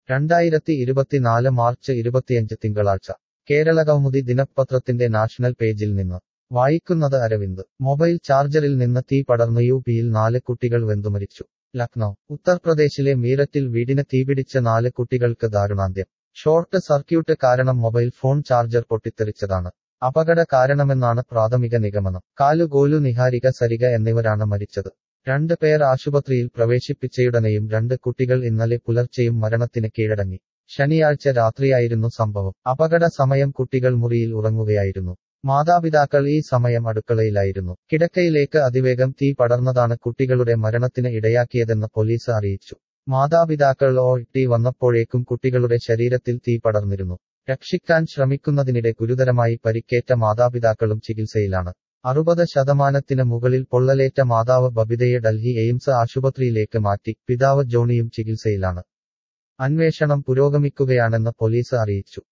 രണ്ടായിരത്തി ഇരുപത്തിനാല് മാർച്ച് ഇരുപത്തിയഞ്ച് തിങ്കളാഴ്ച കേരളകൗമുദി ദിനപത്രത്തിന്റെ നാഷണൽ പേജിൽ നിന്ന് വായിക്കുന്നത് അരവിന്ദ് മൊബൈൽ ചാർജറിൽ നിന്ന് തീ പടർന്നു യു പിയിൽ നാല് കുട്ടികൾ വെന്തുമരിച്ചു ലക്നൗ ഉത്തർപ്രദേശിലെ മീററ്റിൽ വീടിന് തീപിടിച്ച നാല് കുട്ടികൾക്ക് ദാരുണാന്ത്യം ഷോർട്ട് സർക്യൂട്ട് കാരണം മൊബൈൽ ഫോൺ ചാർജർ പൊട്ടിത്തെറിച്ചതാണ് അപകട കാരണമെന്നാണ് പ്രാഥമിക നിഗമനം കാലുഗോലു നിഹാരിക സരിക എന്നിവരാണ് മരിച്ചത് രണ്ട് പേർ ആശുപത്രിയിൽ പ്രവേശിപ്പിച്ചയുടനെയും രണ്ട് കുട്ടികൾ ഇന്നലെ പുലർച്ചെയും മരണത്തിന് കീഴടങ്ങി ശനിയാഴ്ച രാത്രിയായിരുന്നു സംഭവം അപകട സമയം കുട്ടികൾ മുറിയിൽ ഉറങ്ങുകയായിരുന്നു മാതാപിതാക്കൾ ഈ സമയം അടുക്കളയിലായിരുന്നു കിടക്കയിലേക്ക് അതിവേഗം തീ പടർന്നതാണ് കുട്ടികളുടെ മരണത്തിന് ഇടയാക്കിയതെന്ന് പോലീസ് അറിയിച്ചു മാതാപിതാക്കൾ ഓ ടി വന്നപ്പോഴേക്കും കുട്ടികളുടെ ശരീരത്തിൽ തീ പടർന്നിരുന്നു രക്ഷിക്കാൻ ശ്രമിക്കുന്നതിനിടെ ഗുരുതരമായി പരിക്കേറ്റ മാതാപിതാക്കളും ചികിത്സയിലാണ് അറുപത് ശതമാനത്തിന് മുകളിൽ പൊള്ളലേറ്റ മാതാവ് ബബിതയെ ഡൽഹി എയിംസ് ആശുപത്രിയിലേക്ക് മാറ്റി പിതാവ് ജോണിയും ചികിത്സയിലാണ് അന്വേഷണം പുരോഗമിക്കുകയാണെന്ന് പോലീസ് അറിയിച്ചു